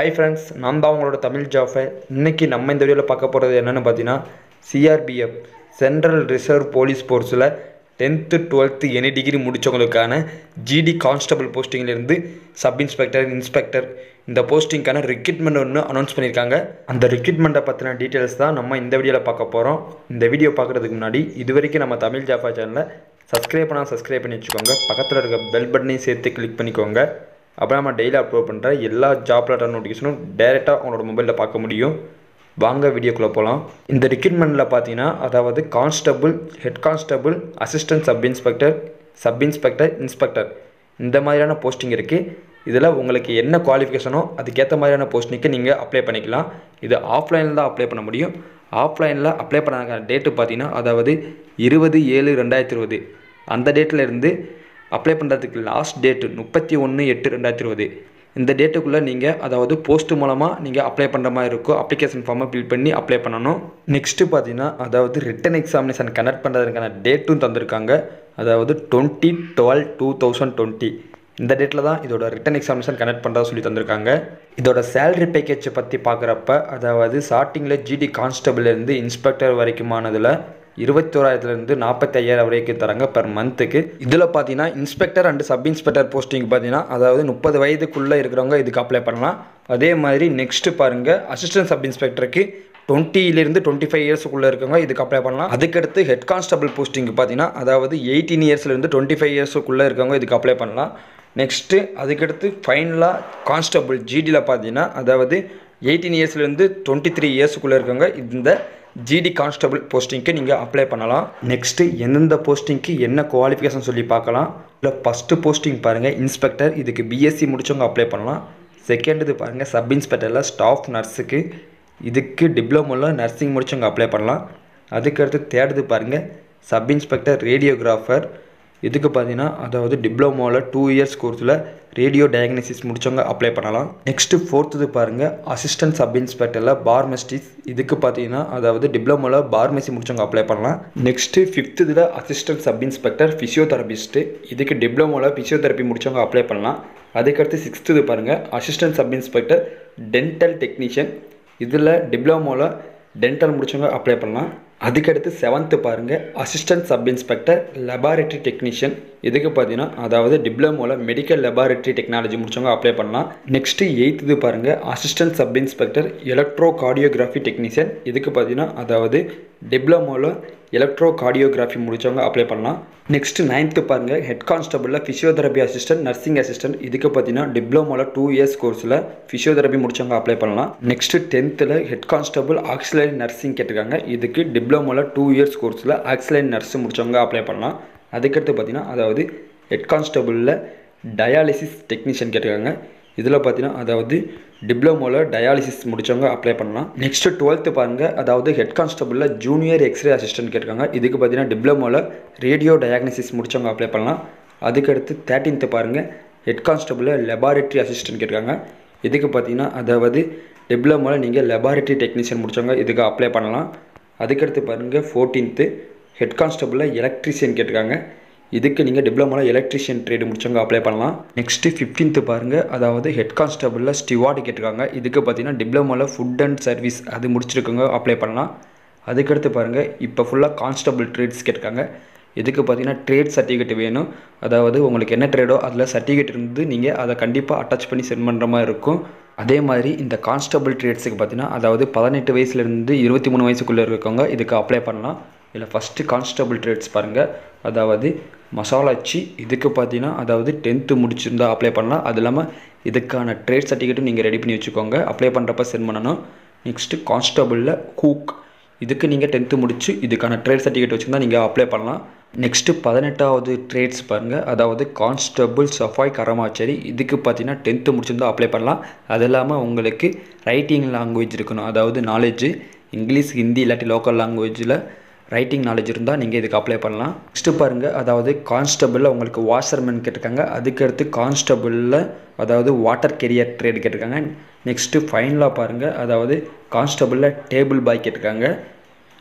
hi friends நான் தான் உங்களோட தமிழ் ஜாஃபை இன்றைக்கி நம்ம இந்த வீடியோவில் பார்க்க போகிறது என்னென்னு பார்த்தீங்கன்னா சிஆர்பிஎஃப் சென்ட்ரல் ரிசர்வ் போலீஸ் ஃபோர்ஸில் டென்த்து டுவெல்த்து எனி டிகிரி முடித்தவங்களுக்கான ஜிடி கான்ஸ்டபிள் போஸ்டிங்லேருந்து சப் இன்ஸ்பெக்டர் இன்ஸ்பெக்டர் இந்த போஸ்டிங்க்கான ரெக்ரூட்மெண்ட் ஒன்று அனௌன்ஸ் பண்ணியிருக்காங்க அந்த ரெக்ரூட்மெண்ட்டை பற்றின டீட்டெயில்ஸ் தான் நம்ம இந்த வீடியோவில் பார்க்க போகிறோம் இந்த வீடியோ பார்க்குறதுக்கு முன்னாடி இது வரைக்கும் நம்ம தமிழ் ஜாஃபா சேனலை சப்ஸ்கிரைப் பண்ணால் சப்ஸ்கிரைப் பண்ணி வச்சுக்கோங்க பக்கத்தில் இருக்க பெல் பட்டனையும் சேர்த்து கிளிக் பண்ணிக்கோங்க அப்போ நம்ம டெய்லி அப்லோட் பண்ணுற எல்லா ஜாப் லேட்டர் நோட்டிஃபிகேஷனும் டேரெக்டாக உங்களோட மொபைலில் பார்க்க முடியும் வாங்க வீடியோக்குள்ளே போகலாம் இந்த ரெக்ரூட்மெண்ட்டில் பார்த்தீங்கன்னா அதாவது constable head constable assistant sub inspector sub inspector inspector இந்த மாதிரியான போஸ்டிங் இருக்குது இதில் உங்களுக்கு என்ன குவாலிஃபிகேஷனோ அதுக்கேற்ற மாதிரியான போஸ்டிங்க்கு நீங்கள் அப்ளை பண்ணிக்கலாம் இது ஆஃப்லைனில் தான் அப்ளை பண்ண முடியும் ஆஃப்லைனில் அப்ளை பண்ண டேட்டு பார்த்தீங்கன்னா அதாவது இருபது ஏழு ரெண்டாயிரத்தி இருபது அந்த டேட்டில் இருந்து அப்ளை பண்ணுறதுக்கு லாஸ்ட் டேட்டு முப்பத்தி ஒன்று எட்டு ரெண்டாயிரத்தி இருபது இந்த டேட்டுக்குள்ளே நீங்கள் அதாவது போஸ்ட் மூலமாக நீங்கள் அப்ளை பண்ணுற மாதிரி இருக்கும் அப்ளிகேஷன் ஃபார்மை ஃபில் பண்ணி அப்ளை பண்ணணும் நெக்ஸ்ட்டு பார்த்தீங்கன்னா அதாவது ரிட்டன் எக்ஸாமினேஷன் கனெக்ட் பண்ணுறதுக்கான டேட்டும் தந்திருக்காங்க அதாவது twenty twelve two thousand twenty இந்த டேட்டில் தான் இதோட ரிட்டன் எக்ஸாமினேஷன் கனெக்ட் பண்ணுறதா சொல்லி தந்திருக்காங்க இதோட சேலரி பேக்கேஜை பற்றி பார்க்குறப்ப அதாவது ஸ்டார்டிங்கில் ஜிடி கான்ஸ்டபிள்லேருந்து இன்ஸ்பெக்டர் வரைக்குமானதில் இருபத்தோராயிரத்துலேருந்து நாற்பத்தி ஐயாயிரம் வரைக்கும் தராங்க பெர் மந்த்துக்கு இதில் பார்த்தீங்கன்னா inspector and sub inspector posting பார்த்தீங்கன்னா அதாவது முப்பது வயதுக்குள்ளே இருக்கிறவங்க இதுக்கு அப்ளை பண்ணலாம் அதே மாதிரி நெக்ஸ்ட்டு பாருங்கள் அசிஸ்டன்ட் சப் இன்ஸ்பெக்டருக்கு டுவெண்ட்டிலேருந்து டுவெண்ட்டி ஃபைவ் இயர்ஸுக்குள்ளே இருக்கவங்க இதுக்கு அப்ளை பண்ணலாம் அதுக்கடுத்து ஹெட் கான்ஸ்டபிள் போஸ்டிங் பார்த்தீங்கன்னா அதாவது எயிட்டீன் இயர்ஸ்லேருந்து டுவெண்ட்டி ஃபைவ் இயர்ஸுக்குள்ளே இருக்கவங்க இதுக்கு அப்ளை பண்ணலாம் நெக்ஸ்ட்டு அதுக்கடுத்து ஃபைனலாக கான்ஸ்டபிள் ஜிடியில் பார்த்தீங்கன்னா அதாவது எயிட்டீன் இயர்ஸ்லேருந்து டுவெண்ட்டி த்ரீ இயர்ஸுக்குள்ளே இருக்கவங்க இந்த ஜிடி கான்ஸ்டபிள் போஸ்டிங்க்கு நீங்கள் அப்ளை பண்ணலாம் நெக்ஸ்ட்டு எந்தெந்த போஸ்டிங்க்கு என்ன குவாலிஃபிகேஷன் சொல்லி பார்க்கலாம் இல்லை ஃபஸ்ட்டு போஸ்டிங் பாருங்கள் இன்ஸ்பெக்டர் இதுக்கு பிஎஸ்சி முடிச்சவங்க அப்ளை பண்ணலாம் செகண்ட் இது பாருங்கள் சப் இன்ஸ்பெக்டரில் ஸ்டாஃப் நர்ஸுக்கு இதுக்கு டிப்ளமோவில் நர்சிங் முடிச்சவங்க அப்ளை பண்ணலாம் அதுக்கடுத்து தேர்டுது பாருங்கள் சப் இன்ஸ்பெக்டர் ரேடியோகிராஃபர் இதுக்கு பார்த்தீங்கன்னா அதாவது டிப்ளமோவில் டூ இயர்ஸ் கோர்ஸில் ரேடியோ டயக்னசிஸ் முடிச்சவங்க அப்ளை பண்ணலாம் நெக்ஸ்ட்டு ஃபோர்த்துது பாருங்கள் அசிஸ்டன்ட் சப் இன்ஸ்பெக்டரில் பார்மெஸ்டிஸ் இதுக்கு பார்த்தீங்கன்னா அதாவது டிப்ளமோவில் பார்மெசி முடிச்சவங்க அப்ளை பண்ணலாம் நெக்ஸ்ட்டு ஃபிஃப்த்து இதில் அசிஸ்டன்ட் சப் இன்ஸ்பெக்டர் ஃபிசியோதெரபிஸ்ட்டு இதுக்கு டிப்ளமோவில் ஃபிசியோதெரப்பி முடிச்சவங்க அப்ளை பண்ணலாம் அதுக்கடுத்து சிக்ஸ்த்து பாருங்கள் assistant sub inspector dental technician இதில் டிப்ளமோவில் டென்டல் முடிச்சவங்க அப்ளை பண்ணலாம் அதுக்கடுத்து செவன்த்து பாருங்கள் assistant sub inspector laboratory technician இதுக்கு பார்த்தீங்கன்னா அதாவது டிப்ளமோவில் மெடிக்கல் லெபார்டரி டெக்னாலஜி முடிச்சவங்க அப்ளை பண்ணலாம் நெக்ஸ்ட்டு எயித்து பாருங்கள் assistant sub inspector electrocardiography technician இதுக்கு பார்த்தீங்கன்னா அதாவது டிப்ளமோவில் எலக்ட்ரோ கார்டியோகிராஃபி முடிச்சவங்க அப்ளை பண்ணலாம் நெக்ஸ்ட்டு நைன்த்து பாருங்கள் ஹெட் கான்ஸ்டபிளில் ஃபிசியோதெரபி அசிஸ்டன்ட் நர்சிங் அசிஸ்டன்ட் இதுக்கு பார்த்தீங்கன்னா டிப்ளமோவில் டூ இயர்ஸ் கோர்ஸில் ஃபிசியோதெரபி முடிச்சவங்க அப்ளை பண்ணலாம் நெக்ஸ்ட்டு டென்த்தில் ஹெட் கான்ஸ்டபிள் ஆக்சிலரி நர்சிங் கேட்டிருக்காங்க இதுக்கு டிப்ளமோவில் டூ இயர்ஸ் கோர்ஸில் ஆக்சிலரி நர்ஸ் முடிச்சவங்க அப்ளை பண்ணலாம் அதுக்கடுத்து பார்த்தீங்கன்னா அதாவது ஹெட் கான்ஸ்டபிளில் டயாலிசிஸ் டெக்னீஷியன் கேட்டிருக்காங்க இதில் பார்த்தீங்கன்னா அதாவது டிப்ளமோவில் டயாலிசிஸ் முடித்தவங்க அப்ளை பண்ணலாம் நெக்ஸ்ட்டு டுவெல்த்து பாருங்கள் அதாவது ஹெட் கான்ஸ்டபிளில் ஜூனியர் எக்ஸ்ரே அசிஸ்டன்ட் கேட்டிருக்காங்க இதுக்கு பார்த்தீங்கன்னா டிப்ளமோவில் ரேடியோ டயாக்னசிஸ் முடித்தவங்க அப்ளை பண்ணலாம் அதுக்கடுத்து தேர்ட்டீன்த்து பாருங்கள் ஹெட் கான்ஸ்டபிளில் லெபார்டரி அசிஸ்டன்ட் கேட்டிருக்காங்க இதுக்கு பார்த்தீங்கன்னா அதாவது டிப்ளமோவில் நீங்கள் லெபார்டரி டெக்னீஷியன் முடித்தவங்க இதுக்கு அப்ளை பண்ணலாம் அதுக்கடுத்து பாருங்கள் ஃபோர்டீன்த்து ஹெட் கான்ஸ்டபிளில் எலக்ட்ரிஷியன் கேட்டிருக்காங்க இதுக்கு நீங்கள் டிப்ளமோவில் எலக்ட்ரிஷியன் ட்ரேடு முடிச்சவங்க அப்ளை பண்ணலாம் நெக்ஸ்ட்டு ஃபிஃப்டீன்த்து பாருங்கள் அதாவது ஹெட் கான்ஸ்டபிளில் ஸ்டிவார்டு கேட்டிருக்காங்க இதுக்கு பார்த்தீங்கன்னா டிப்ளமோவில் ஃபுட் அண்ட் சர்வீஸ் அது முடிச்சிருக்கவங்க அப்ளை பண்ணலாம் அதுக்கடுத்து பாருங்கள் இப்போ ஃபுல்லாக கான்ஸ்டபிள் ட்ரேட்ஸ் கேட்டிருக்காங்க இதுக்கு பார்த்தீங்கன்னா ட்ரேட் சர்டிஃபிகேட் வேணும் அதாவது உங்களுக்கு என்ன ட்ரேடோ அதில் சர்டிஃபிகேட் இருந்து நீங்கள் அதை கண்டிப்பாக அட்டாச் பண்ணி சென்ட் பண்ணுற மாதிரி இருக்கும் அதே மாதிரி இந்த கான்ஸ்டபிள் ட்ரேட்ஸுக்கு பார்த்தீங்கன்னா அதாவது பதினெட்டு வயசுலேருந்து இருபத்தி மூணு வயசுக்குள்ளே இருக்கவங்க இதுக்கு அப்ளை பண்ணலாம் இதில் ஃபஸ்ட்டு கான்ஸ்டபிள் ட்ரேட்ஸ் பாருங்கள் அதாவது மசாலாச்சி இதுக்கு பார்த்தீங்கன்னா அதாவது டென்த்து முடிச்சிருந்தா அப்ளை பண்ணலாம் அது இல்லாமல் இதுக்கான ட்ரேட் சர்டிஃபிகேட்டும் நீங்கள் ரெடி பண்ணி வச்சுக்கோங்க அப்ளை பண்ணுறப்ப சென்ட் பண்ணணும் நெக்ஸ்ட்டு கான்ஸ்டபிளில் ஹூக் இதுக்கு நீங்கள் டென்த்து முடிச்சு இதுக்கான ட்ரேட் சர்டிஃபிகேட் வச்சுருந்தா நீங்கள் அப்ளை பண்ணலாம் நெக்ஸ்ட்டு பதினெட்டாவது ட்ரேட்ஸ் பாருங்கள் அதாவது கான்ஸ்டபிள் சஃபாய் கரமாச்சேரி இதுக்கு பார்த்தீங்கன்னா டென்த்து முடிச்சிருந்தா அப்ளை பண்ணலாம் அது இல்லாமல் உங்களுக்கு ரைட்டிங் லாங்குவேஜ் இருக்கணும் அதாவது நாலேஜ் இங்கிலீஷ் ஹிந்தி இல்லாட்டி லோக்கல் லாங்குவேஜில் ரைட்டிங் நாலேஜ் இருந்தால் நீங்கள் இதுக்கு அப்ளை பண்ணலாம் நெக்ஸ்ட்டு பாருங்கள் அதாவது கான்ஸ்டபிளில் உங்களுக்கு வாஷர்மேன் கேட்டிருக்காங்க அதுக்கடுத்து கான்ஸ்டபிளில் அதாவது வாட்டர் கெரியர் ட்ரேட் கேட்டிருக்காங்க நெக்ஸ்ட்டு ஃபைனலாக பாருங்கள் அதாவது கான்ஸ்டபிளில் டேபிள் பாய் கேட்டிருக்காங்க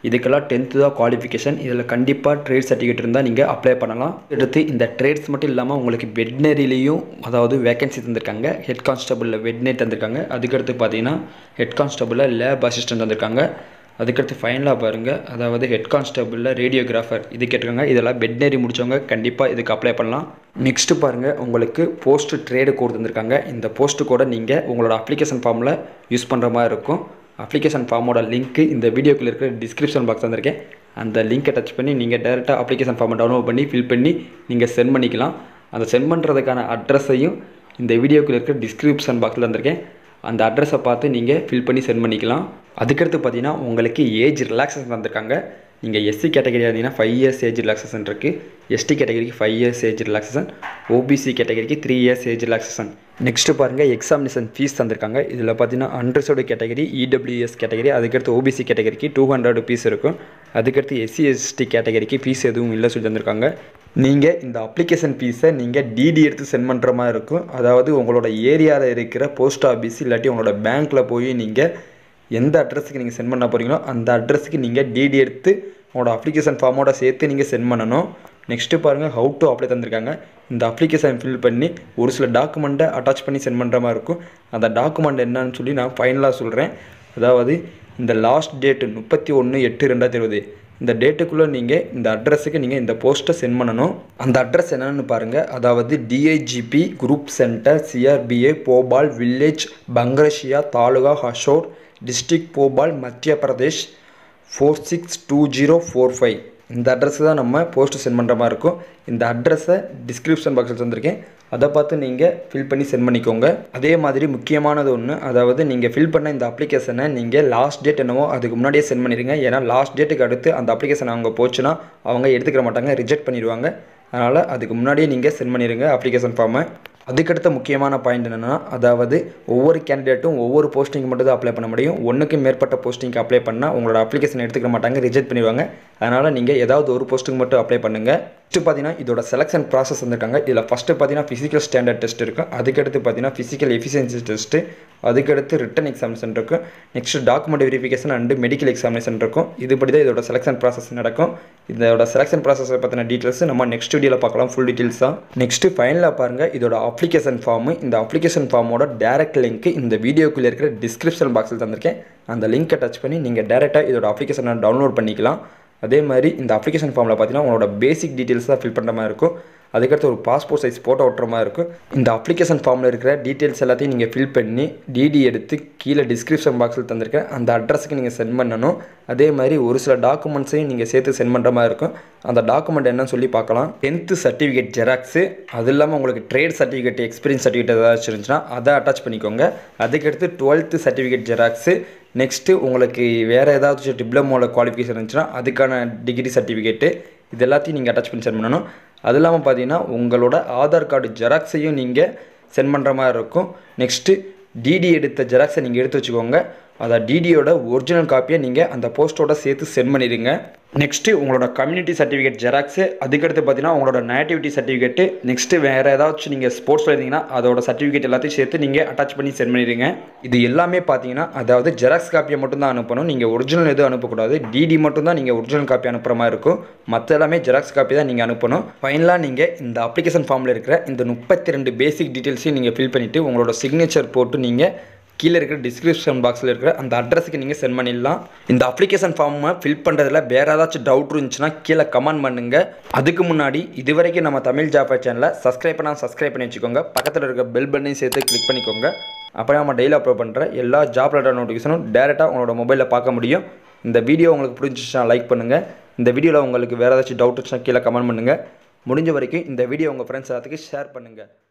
இதுக்கெல்லாம் டென்த்து தான் குவாலிஃபிகேஷன் இதில் கண்டிப்பாக ட்ரேட் சர்டிஃபிகேட் இருந்தால் நீங்கள் அப்ளை பண்ணலாம் அடுத்து இந்த ட்ரேட்ஸ் மட்டும் இல்லாமல் உங்களுக்கு வெட்னரிலையும் அதாவது வேகன்சி தந்திருக்காங்க ஹெட் கான்ஸ்டபுளில் வெட்னரி தந்திருக்காங்க அதுக்கடுத்து பார்த்தீங்கன்னா ஹெட் கான்ஸ்டபுளில் லேப் அசிஸ்டன்ட் தந்திருக்காங்க அதுக்கடுத்து ஃபைனலாக பாருங்கள் அதாவது ஹெட் கான்ஸ்டபுளில் ரேடியோகிராஃபர் இது கேட்டிருக்காங்க இதெல்லாம் வெட்னரி முடித்தவங்க கண்டிப்பாக இதுக்கு அப்ளை பண்ணலாம் நெக்ஸ்ட்டு பாருங்கள் உங்களுக்கு போஸ்ட் ட்ரேடு கோட் தந்திருக்காங்க இந்த போஸ்ட்டு கோடை நீங்கள் உங்களோட அப்ளிகேஷன் ஃபார்மில் யூஸ் பண்ணுற மாதிரி இருக்கும் அப்ளிகேஷன் ஃபார்மோட லிங்க்கு இந்த வீடியோக்குள்ள இருக்கிற டிஸ்கிரிப்ஷன் பாக்ஸ் தந்திருக்கேன் அந்த லிங்க்கை டச் பண்ணி நீங்கள் டேரெக்டாக அப்ளிகேஷன் ஃபார்மை டவுன்லோட் பண்ணி ஃபில் பண்ணி நீங்கள் சென்ட் பண்ணிக்கலாம் அந்த சென்ட் பண்ணுறதுக்கான அட்ரஸையும் இந்த வீடியோக்குள்ள இருக்கிற டிஸ்கிரிப்ஷன் பாக்ஸில் தந்திருக்கேன் அந்த அட்ரஸை பார்த்து நீங்கள் ஃபில் பண்ணி சென்ட் பண்ணிக்கலாம் அதுக்கடுத்து பார்த்தீங்கன்னா உங்களுக்கு ஏஜ் ரிலாக்ஸேஷன் தந்திருக்காங்க நீங்கள் எஸ்சி கேட்டகரி இருந்தீங்கன்னா ஃபைவ் இயர்ஸ் ஏஜ் ரிலாக்ஸேஷன் இருக்குது எஸ்டி கேட்டகரிக்கு five years age relaxation OBC கேட்டகரிக்கு three years age relaxation next பாருங்கள் எக்ஸாமினேஷன் ஃபீஸ் தந்திருக்காங்க இதில் பார்த்தீங்கன்னா அன்ரிசர்வ்டு கேட்டகரி இடபிள்யூஎஸ் கேட்டகரி அதுக்கடுத்து ஓபிசி கேட்டகரிக்கு டூ ஹண்ட்ரட் ருபீஸ் இருக்கும் அதுக்கடுத்து எஸ்சி எஸ்டி கேட்டகரிக்கு ஃபீஸ் எதுவும் இல்லை சொல்லி தந்திருக்காங்க நீங்கள் இந்த அப்ளிகேஷன் ஃபீஸை நீங்கள் டிடி எடுத்து சென்ட் பண்ணுற மாதிரி இருக்கும் அதாவது உங்களோட ஏரியாவில் இருக்கிற போஸ்ட் ஆஃபீஸ் இல்லாட்டி உங்களோட பேங்க்கில் போய் நீங்கள் எந்த அட்ரஸுக்கு நீங்கள் சென்ட் பண்ண போகிறீங்களோ அந்த அட்ரஸுக்கு நீங்கள் டிடி எடுத்து உங்களோட அப்ளிகேஷன் ஃபார்மோட சேர்த்து நீங்கள் சென்ட் பண்ணணும் நெக்ஸ்ட்டு பாருங்கள் ஹவு டு அப்ளை தந்திருக்காங்க இந்த அப்ளிகேஷன் ஃபில் பண்ணி ஒரு சில டாக்குமெண்ட்டை அட்டாச் பண்ணி சென்ட் பண்ணுற மாதிரி இருக்கும் அந்த டாக்குமெண்ட் என்னன்னு சொல்லி நான் ஃபைனலாக சொல்கிறேன் அதாவது இந்த லாஸ்ட் டேட்டு முப்பத்தி ஒன்று எட்டு ரெண்டாயிரத்தி இருபது இந்த டேட்டுக்குள்ளே நீங்கள் இந்த அட்ரஸுக்கு நீங்கள் இந்த போஸ்ட்டை சென்ட் பண்ணணும் அந்த அட்ரஸ் என்னென்னு பாருங்கள் அதாவது DIGP group centre CRPF Bhopal village Bangrasia taluka Huzur district Bhopal Madhya Pradesh four six two zero four five இந்த அட்ரஸு தான் நம்ம போஸ்ட்டு சென்ட் பண்ணுற மாதிரி இருக்கும் இந்த அட்ரஸை டிஸ்கிரிப்ஷன் பாக்ஸில் தந்திருக்கேன் அதை பார்த்து நீங்கள் ஃபில் பண்ணி சென்ட் பண்ணிக்கோங்க அதே மாதிரி முக்கியமானது ஒன்று அதாவது நீங்கள் ஃபில் பண்ண இந்த அப்ளிகேஷனை நீங்கள் லாஸ்ட் டேட் என்னவோ அதுக்கு முன்னாடியே சென்ட் பண்ணிடுங்க ஏன்னா லாஸ்ட் டேட்டுக்கு அடுத்து அந்த அப்ளிகேஷன் அவங்க போச்சுன்னா அவங்க எடுத்துக்கிற மாட்டாங்க ரிஜெக்ட் பண்ணிடுவாங்க அதனால் அதுக்கு முன்னாடியே நீங்கள் சென்ட் பண்ணிடுங்க அப்ளிகேஷன் ஃபார்மை அதுக்கடுத்த முக்கியமான பாயிண்ட் என்னென்னா அதாவது ஒவ்வொரு கேண்டிடேட்டும் ஒவ்வொரு போஸ்டிங் மட்டும் தான் அப்ளை பண்ண முடியும் ஒன்றுக்கு மேற்பட்ட போஸ்டிங்க்கு அப்ளை பண்ணால் உங்களோட அப்ளிகேஷன் எடுத்துக்க மாட்டாங்க ரிஜெக்ட் பண்ணிடுவாங்க அதனால் நீங்கள் ஏதாவது ஒரு போஸ்ட்டுக்கு மட்டும் அப்ளை பண்ணுங்கள் நெக்ஸ்ட்டு பார்த்தீங்கன்னா இதோட செலெக்ஷன் ப்ராசஸ் வந்திருக்காங்க இதில் ஃபஸ்ட்டு பார்த்தீங்கன்னா ஃபிசிக்கல் ஸ்டாண்டர்ட் டெஸ்ட் இருக்கும் அதுக்கடுத்து பார்த்தீங்கன்னா ஃபிசிக்கல் எஃபிஷியன்சி டெஸ்ட்டு அதுக்கடுத்து ரிட்டன் எக்ஸாமினேஷன் இருக்கும் next document verification and medical examination இருக்கும் இதுபடி தான் இதோட செலெக்ஷன் ப்ராசஸ் நடக்கும் இதோட செலெக்ஷன் ப்ராசஸை பற்றின டீட்டெயில்ஸ் நம்ம நெக்ஸ்ட் வீடியோவில் பார்க்கலாம் ஃபுல் டீட்டெயில்ஸ் தான் நெக்ஸ்ட்டு ஃபைனலாக பாருங்கள் இதோட அப்ளிகேஷன் ஃபார்மு இந்த அப்ளிகேஷன் ஃபார்மோட டேரக்ட் லிங்க் இந்த வீடியோக்குள்ளே இருக்கிற டிஸ்கிரிப்ஷன் பாக்ஸில் தந்திருக்கேன் அந்த லிங்க்கை டச் பண்ணி நீங்கள் டேரெக்டாக இதோட அப்ளிகேஷனை டவுன்லோட் பண்ணிக்கலாம் அதே மாதிரி இந்த அப்ளிகேஷன் ஃபார்மில் பார்த்தீங்கன்னா உங்களோட பேசிக் டீட்டெயில்ஸ் தான் ஃபில் பண்ணுற மாதிரி இருக்கும் அதுக்கடுத்து ஒரு பாஸ்போர்ட் சைஸ் ஃபோட்டோ ஒட்டுற மாதிரி இருக்கும் இந்த அப்ளிகேஷன் ஃபார்மில் இருக்கிற டீட்டெயில்ஸ் எல்லாத்தையும் நீங்கள் ஃபில் பண்ணி டிடி எடுத்து கீழே டிஸ்கிரிப்ஷன் பாக்ஸில் தந்திருக்கேன் அந்த அட்ரஸுக்கு நீங்கள் சென்ட் பண்ணணும் அதே மாதிரி ஒரு சில டாக்குமெண்ட்ஸையும் நீங்கள் சேர்த்து சென்ட் பண்ணுற மாதிரி இருக்கும் அந்த டாக்குமெண்ட் என்னன்னு சொல்லி பார்க்கலாம் டென்த்து சர்டிஃபிகேட் ஜெராக்ஸு அது இல்லாமல் உங்களுக்கு ட்ரேட் சர்டிஃபிகேட் எக்ஸ்பீரியன்ஸ் சர்டிஃபிகேட் ஏதாச்சும் இருந்துச்சுன்னா அதை அட்டாச் பண்ணிக்கோங்க அதுக்கடுத்து டுவெல்த்து சர்டிஃபிகேட் ஜெராக்ஸு நெக்ஸ்ட்டு உங்களுக்கு வேறு ஏதாச்சும் டிப்ளமோவில் குவாலிஃபிகேஷன் இருந்துச்சுன்னா அதுக்கான டிகிரி சர்டிஃபிகேட்டு இது எல்லாத்தையும் நீங்கள் அட்டாச் பண்ணி சென்ட் பண்ணணும் அது இல்லாமல் பார்த்தீங்கன்னா உங்களோட ஆதார் கார்டு ஜெராக்ஸையும் நீங்கள் சென்ட் பண்ணுற மாதிரி இருக்கும் நெக்ஸ்ட்டு டிடி எடுத்த ஜெராக்ஸை நீங்கள் எடுத்து வச்சுக்கோங்க அதை டிடியோட ஒரிஜினல் காப்பியை நீங்கள் அந்த போஸ்ட்டோட சேர்த்து சென்ட் பண்ணிடுங்க நெக்ஸ்ட்டு உங்களோட கம்யூனிட்டி சர்டிஃபிகேட் ஜெராக்ஸு அதுக்கடுத்து பார்த்தீங்கன்னா உங்களோட நேட்டிவிட்டி சர்டிஃபிகேட்டு நெக்ஸ்ட்டு வேறு ஏதாச்சும் நீங்கள் ஸ்போர்ட்ஸில் இருந்தீங்கன்னா அதோட சர்டிஃபிகேட் எல்லாத்தையும் சேர்த்து நீங்கள் அட்டாச் பண்ணி சென்ட் பண்ணிடுங்க இது எல்லாமே பார்த்தீங்கன்னா அதாவது ஜெராக்ஸ் காப்பியை மட்டும் தான் அனுப்பணும் நீங்கள் ஒரிஜினல் எதுவும் அனுப்பக்கூடாது டிடி மட்டும் தான் நீங்கள் ஒரிஜினல் காப்பி அனுப்புகிற மாதிரி இருக்கும் மற்ற எல்லாமே ஜெராக்ஸ் காப்பி தான் நீங்கள் அனுப்பணும் ஃபைனலாக நீங்கள் இந்த அப்ளிகேஷன் ஃபார்மில் இருக்கிற இந்த முப்பத்தி ரெண்டு பேசிக் டீட்டெயில்ஸையும் நீங்கள் ஃபில் பண்ணிவிட்டு உங்களோட சிக்னேச்சர் போட்டு நீங்கள் கீழே இருக்கிற டிஸ்கிரிப்ஷன் பாக்ஸில் இருக்கிற அந்த அட்ரஸுக்கு நீங்கள் சென்ட் பண்ணிடலாம் இந்த அப்ளிகேஷன் ஃபார்மை ஃபில் பண்ணுறதுல வேறு ஏதாச்சும் டவுட் இருந்துச்சுன்னா கீழே கமெண்ட் பண்ணுங்கள் அதுக்கு முன்னாடி இது வரைக்கும் நம்ம தமிழ் ஜாப்பா சேனலை சப்ஸ்கிரைப் பண்ணால் சப்ஸ்கிரைப் பண்ணி வச்சுக்கோங்க பக்கத்தில் இருக்க பெல் பட்டனையும் சேர்த்து கிளிக் பண்ணிக்கோங்க அப்போ நம்ம டெய்லி அப்லோட் பண்ணுற எல்லா ஜாப் ரிலேட்டட் நோட்டிஃபிகேஷனும் டேரெக்டாக உங்களோட மொபைலில் பார்க்க முடியும் இந்த வீடியோ உங்களுக்கு பிடிச்சிச்சுன்னா லைக் பண்ணுங்கள் இந்த வீடியோவில் உங்களுக்கு வேறு ஏதாச்சும் டவுட் இருந்துச்சுன்னா கீழே கமெண்ட் பண்ணுங்கள் முடிஞ்ச வரைக்கும் இந்த வீடியோ உங்கள் ஃப்ரெண்ட்ஸ் எல்லாத்துக்கும் ஷேர் பண்ணுங்கள்